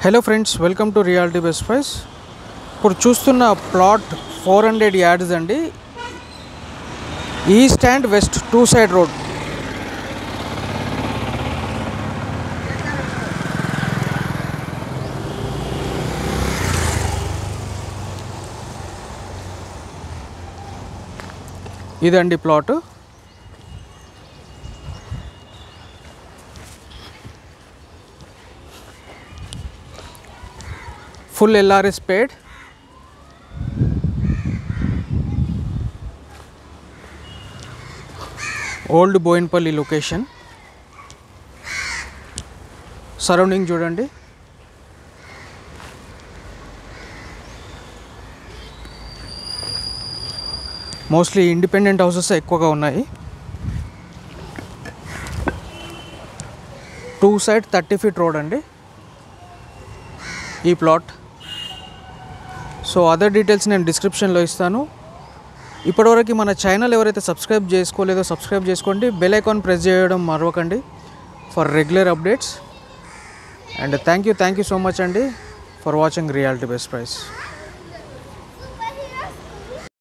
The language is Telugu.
hello friends welcome to reality best price ఇప్పుడు చూస్తున్న ప్లాట్ ఫోర్ హండ్రెడ్ యార్డ్స్ అండి east and west two side road ఇదండి plot full LRS paid old Bowenpally location surrounding చూడండి మోస్ట్లీ ఇండిపెండెంట్ హౌసెస్ ఎక్కువగా ఉన్నాయి two side thirty feet road అండి ఈ ప్లాట్ సో అదర్ డీటెయిల్స్ నేను డిస్క్రిప్షన్లో ఇస్తాను ఇప్పటివరకు మన ఛానల్ ఎవరైతే సబ్స్క్రైబ్ చేసుకోలేదో సబ్స్క్రైబ్ చేసుకోండి బెల్ ఐకాన్ ప్రెస్ చేయడం మరవకండి for regular updates and thank you thank you so much అండి for watching reality best price